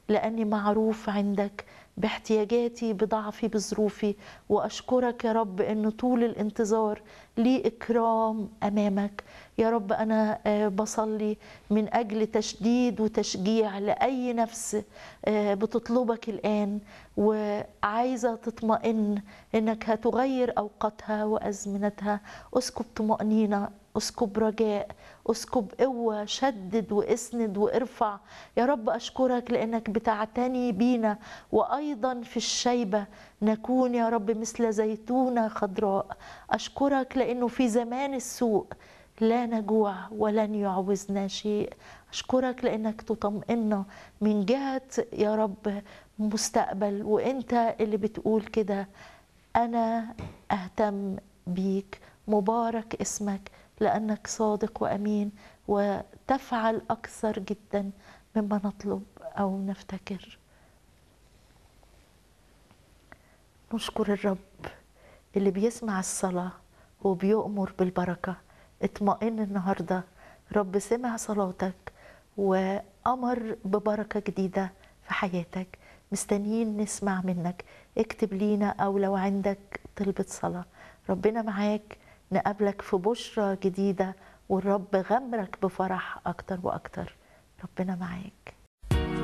لاني معروف عندك باحتياجاتي بضعفي بظروفي واشكرك يا رب ان طول الانتظار لي اكرام امامك يا رب انا آه، بصلي من اجل تشديد وتشجيع لاي نفس آه، بتطلبك الان وعايزه تطمئن انك هتغير اوقاتها وازمنتها اسكب طمانينه اسكب رجاء اسكب قوة شدد واسند وارفع يا رب أشكرك لأنك بتعتني بينا وأيضا في الشيبة نكون يا رب مثل زيتونة خضراء أشكرك لأنه في زمان السوء لا نجوع ولن يعوزنا شيء أشكرك لأنك تطمئنا من جهة يا رب مستقبل وأنت اللي بتقول كده أنا أهتم بيك مبارك اسمك لأنك صادق وأمين وتفعل أكثر جدا مما نطلب أو نفتكر نشكر الرب اللي بيسمع الصلاة وبيؤمر بالبركة اطمئن النهاردة رب سمع صلاتك وأمر ببركة جديدة في حياتك مستنيين نسمع منك اكتب لينا أو لو عندك طلبة صلاة ربنا معاك نقابلك في بشرة جديدة والرب غمرك بفرح أكتر وأكتر ربنا معاك